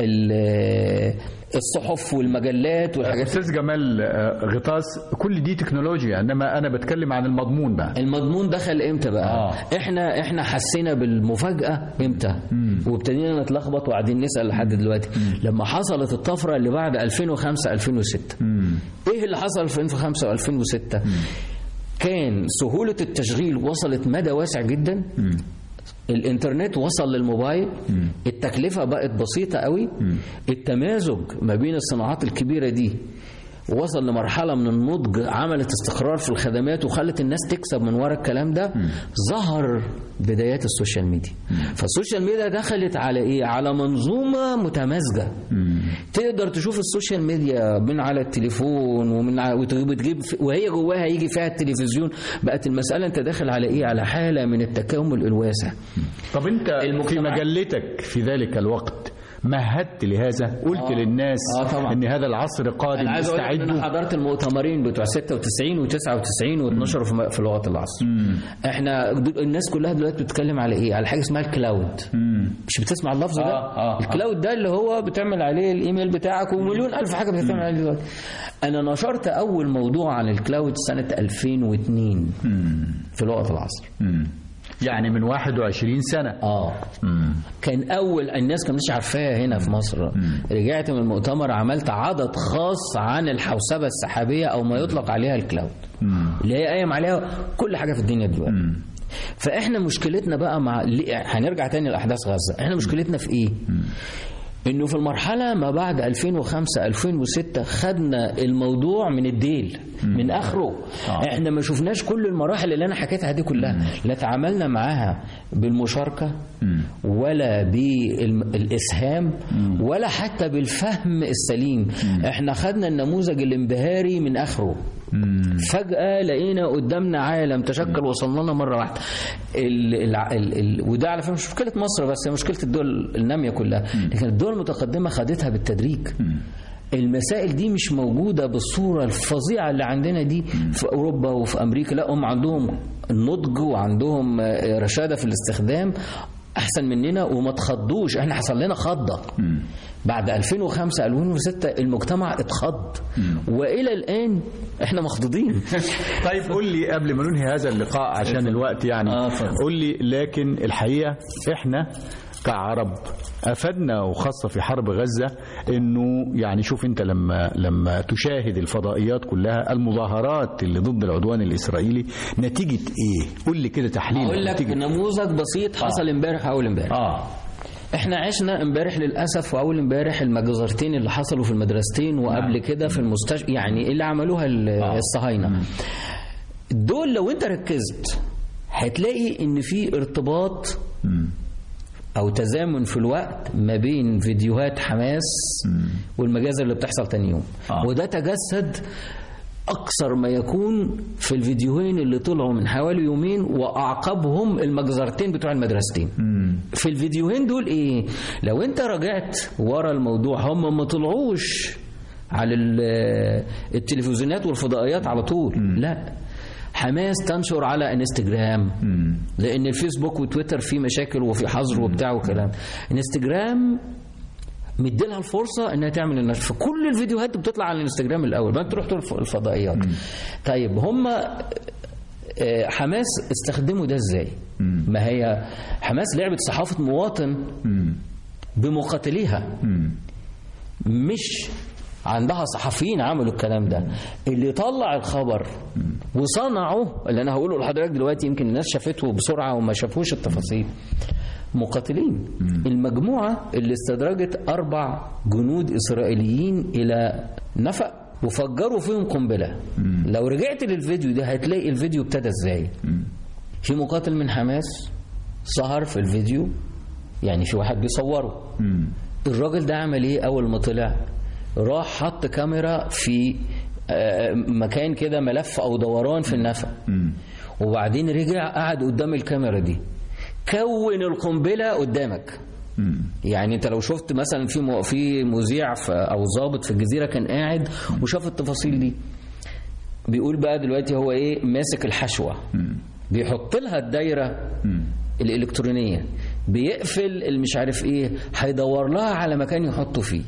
Speaker 3: ال- الصحف والمجلات والحاجات
Speaker 2: أستاذ جمال آه، غطاس كل دي تكنولوجيا إنما أنا بتكلم عن المضمون بقى
Speaker 3: المضمون دخل امتى بقى
Speaker 4: آه.
Speaker 3: احنا احنا حسينا بالمفاجاه امتى وابتدينا نتلخبط وقاعدين نسال لحد دلوقتي لما حصلت الطفره اللي بعد 2005 2006 ايه اللي حصل في 2005 و2006 كان سهوله التشغيل وصلت مدى واسع جدا الانترنت وصل للموبايل التكلفة بقت بسيطة قوي التمازج ما بين الصناعات الكبيرة دي وصل لمرحلة من النضج عملت استقرار في الخدمات وخلت الناس تكسب من ورا الكلام ده ظهر بدايات السوشيال ميديا فالسوشيال ميديا دخلت على ايه على منظومة متمازجة تقدر تشوف السوشيال ميديا من على التليفون ومن على وتجيب تجيب وهي جواها يجي فيها التلفزيون بقت المسألة انت داخل على ايه على حالة من التكامل الواسع
Speaker 2: طب أنت في
Speaker 3: المجتمع-
Speaker 2: مجلتك في ذلك الوقت مهدت لهذا قلت
Speaker 3: آه.
Speaker 2: للناس
Speaker 3: آه طبعا.
Speaker 2: ان هذا العصر قادم
Speaker 3: انا عايز اقول لك ان انا
Speaker 2: استعدوا
Speaker 3: حضرت المؤتمرين بتوع 96 و99 واتنشروا في م- في لغه العصر احنا د- الناس كلها دلوقتي بتتكلم على ايه على حاجه اسمها الكلاود مش بتسمع اللفظ ده
Speaker 4: آه، آه، آه.
Speaker 3: الكلاود ده اللي هو بتعمل عليه الايميل بتاعك ومليون الف حاجه بتعمل عليه دلوقتي انا نشرت اول موضوع عن الكلاود سنه 2002 في لغه العصر
Speaker 2: مم. يعني من 21 سنة
Speaker 3: اه كان اول الناس كانت مش عارفاها هنا في مصر رجعت من المؤتمر عملت عدد خاص عن الحوسبه السحابيه او ما يطلق عليها الكلاود اللي هي قايم عليها كل حاجه في الدنيا دلوقتي فاحنا مشكلتنا بقى مع ليه- هنرجع تاني لاحداث غزه احنا مشكلتنا في ايه انه في المرحله ما بعد 2005 2006 خدنا الموضوع من الديل من اخره احنا ما شفناش كل المراحل اللي انا حكيتها دي كلها لا تعاملنا معاها بالمشاركه ولا بالاسهام ولا حتى بالفهم السليم احنا خدنا النموذج الانبهاري من اخره فجأة لقينا قدامنا عالم تشكل وصلنا لنا مرة واحدة ال ال ال ال وده على فكرة مش مشكلة مصر بس هي مشكلة الدول النامية كلها لكن الدول المتقدمة خدتها بالتدريج المسائل دي مش موجودة بالصورة الفظيعة اللي عندنا دي في أوروبا وفي أمريكا لا هم عندهم النضج وعندهم آه، رشادة في الاستخدام أحسن مننا وما تخضوش احنا حصل لنا خضة بعد 2005 2006 المجتمع اتخض والى الان احنا مخضوضين
Speaker 2: طيب قول لي قبل ما ننهي هذا اللقاء عشان الوقت يعني
Speaker 3: آه، اتفضل.
Speaker 2: قول لي لكن الحقيقة احنا كعرب افدنا وخاصة في حرب غزة انه يعني شوف انت لما لما تشاهد الفضائيات كلها المظاهرات اللي ضد العدوان الاسرائيلي نتيجة ايه؟ قول لي كده تحليل
Speaker 3: اقول لك
Speaker 2: نتيجة
Speaker 3: نموذج بسيط حصل امبارح اول امبارح
Speaker 4: اه
Speaker 3: احنا عشنا امبارح للاسف واول امبارح المجزرتين اللي حصلوا في المدرستين وقبل كده في المستشفى يعني اللي عملوها ال- الصهاينه دول لو انت ركزت هتلاقي ان في ارتباط او تزامن في الوقت ما بين فيديوهات حماس والمجازر اللي بتحصل تاني يوم
Speaker 4: آه.
Speaker 3: وده تجسد اكثر ما يكون في الفيديوهين اللي طلعوا من حوالي يومين واعقبهم المجزرتين بتوع المدرستين في الفيديوهين دول ايه لو انت رجعت ورا الموضوع هم ما طلعوش على ال- التلفزيونات والفضائيات على طول لا حماس تنشر على انستجرام لان الفيسبوك وتويتر فيه مشاكل وفي حظر وبتاع وكلام انستجرام مديلها الفرصه انها تعمل النشر فكل الفيديوهات بتطلع على الانستجرام الاول ما انتوا رحتوا الف- الفضائيات طيب هم آه، حماس استخدموا ده ازاي ما هي حماس لعبت صحافه مواطن بمقاتليها مش عندها صحفيين عملوا الكلام ده اللي طلع الخبر وصنعه اللي انا هقوله لحضرتك دلوقتي يمكن الناس شافته بسرعه وما شافوش التفاصيل مقاتلين المجموعه اللي استدرجت اربع جنود اسرائيليين الى نفق وفجروا فيهم قنبله لو رجعت للفيديو ده هتلاقي الفيديو ابتدى ازاي في مقاتل من حماس ظهر في الفيديو يعني في واحد بيصوره الراجل ده عمل ايه اول ما طلع راح حط كاميرا في آه، مكان كده ملف او دوران في النفق وبعدين رجع قعد قدام الكاميرا دي كون القنبله قدامك يعني انت لو شفت مثلا في م- في مذيع في- او ضابط في الجزيره كان قاعد وشاف التفاصيل دي بيقول بقى دلوقتي هو ايه ماسك الحشوه بيحط لها الدايره الالكترونيه بيقفل المش عارف ايه هيدور لها على مكان يحطه فيه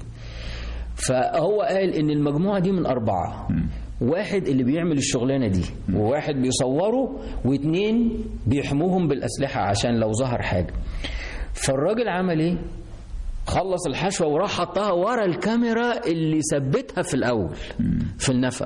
Speaker 3: فهو قال ان المجموعه دي من اربعه واحد اللي بيعمل الشغلانه دي وواحد بيصوره واثنين بيحموهم بالاسلحه عشان لو ظهر حاجه فالراجل عمل ايه خلص الحشوه وراح حطها ورا الكاميرا اللي ثبتها في الاول في النفق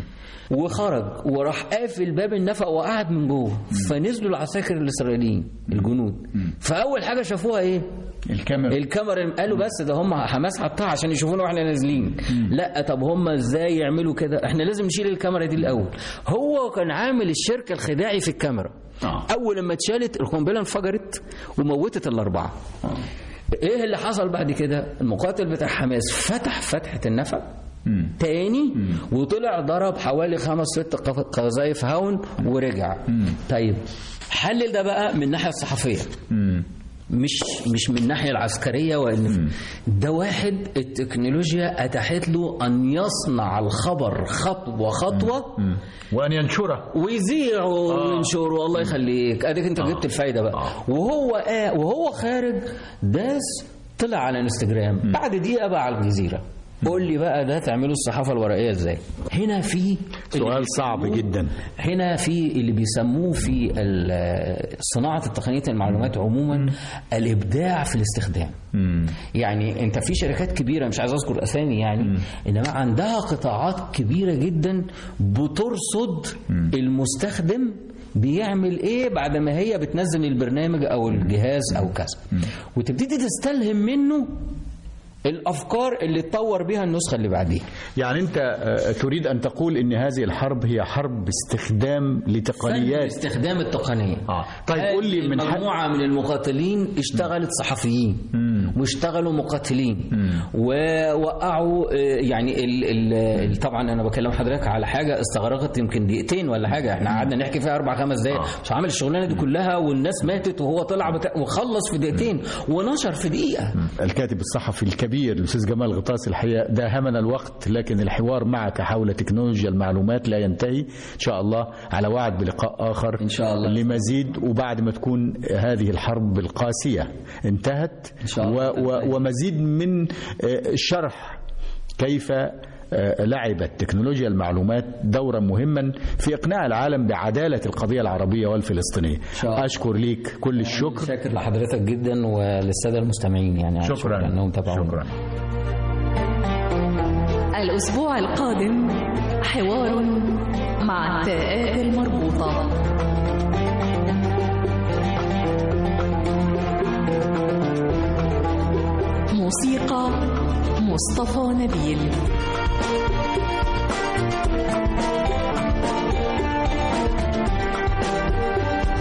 Speaker 3: وخرج وراح قافل باب النفق وقعد من جوه فنزلوا العساكر الاسرائيليين الجنود فاول حاجه شافوها ايه
Speaker 4: الكاميرا
Speaker 3: الكاميرا قالوا بس ده هم حماس حطها عشان يشوفونا واحنا نازلين لا طب هم ازاي يعملوا كده احنا لازم نشيل الكاميرا دي الاول هو كان عامل الشركه الخداعي في الكاميرا
Speaker 4: آه.
Speaker 3: اول لما اتشالت القنبله انفجرت وموتت الاربعه ايه اللي حصل بعد كده المقاتل بتاع حماس فتح فتحه النفق تاني وطلع ضرب حوالي خمس ست قف- قذايف هاون ورجع طيب حلل ده بقى من الناحيه الصحفيه مش مش من الناحيه العسكريه وان ده واحد التكنولوجيا اتاحت له ان يصنع الخبر خطوه خطوه
Speaker 4: وان ينشره
Speaker 3: ويذيع وينشر والله يخليك اديك انت جبت الفايده بقى وهو آه وهو خارج داس طلع على انستجرام بعد دقيقه بقى على الجزيره قول لي بقى ده تعملوا الصحافه الورقيه ازاي هنا في
Speaker 2: سؤال صعب جدا
Speaker 3: هنا في اللي بيسموه في ال- صناعة تقنية المعلومات عموما الإبداع في الاستخدام يعني أنت في شركات كبيرة مش عايز أذكر أسامي يعني إنما عندها قطاعات كبيرة جدا بترصد المستخدم بيعمل ايه بعد ما هي بتنزل البرنامج او الجهاز او كذا وتبتدي تستلهم منه الافكار اللي تطور بيها النسخه اللي بعديها
Speaker 2: يعني أنت آه، تريد أن تقول أن هذه الحرب هي حرب استخدام لتقنيات
Speaker 3: استخدام التقنيه
Speaker 2: آه. طيب قول لي من حق
Speaker 3: مجموعه من المقاتلين اشتغلت صحفيين واشتغلوا مقاتلين ووقعوا آه، يعني ال ال طبعا انا بكلم حضرتك على حاجه استغرقت يمكن دقيقتين ولا حاجه احنا قعدنا نحكي فيها اربع خمس دقائق مش عامل الشغلانه دي كلها والناس ماتت وهو طلع بتا... وخلص في دقيقتين ونشر في دقيقه
Speaker 2: الكاتب الصحفي الكبير الأستاذ جمال غطاس الحقيقة داهمنا الوقت لكن الحوار معك حول تكنولوجيا المعلومات لا ينتهي إن شاء الله على وعد بلقاء آخر
Speaker 3: إن شاء الله.
Speaker 2: لمزيد وبعد ما تكون هذه الحرب القاسية انتهت
Speaker 3: إن شاء الله.
Speaker 2: و و ومزيد من آه، الشرح كيف آه، لعبت تكنولوجيا المعلومات دورا مهما في إقناع العالم بعدالة القضية العربية والفلسطينية
Speaker 3: شاء الله.
Speaker 2: أشكر ليك كل الشكر
Speaker 3: شاكر لحضرتك جدا وللساده المستمعين يعني على
Speaker 2: شكرا
Speaker 3: انهم تابعونا
Speaker 2: شكرا
Speaker 1: الأسبوع القادم حوار مع التاءات المربوطة موسيقى مصطفى نبيل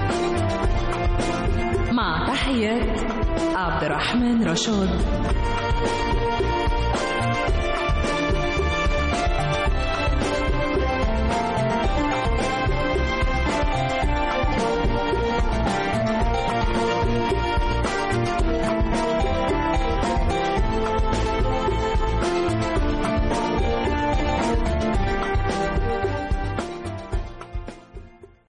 Speaker 1: مع تحيات عبد الرحمن رشاد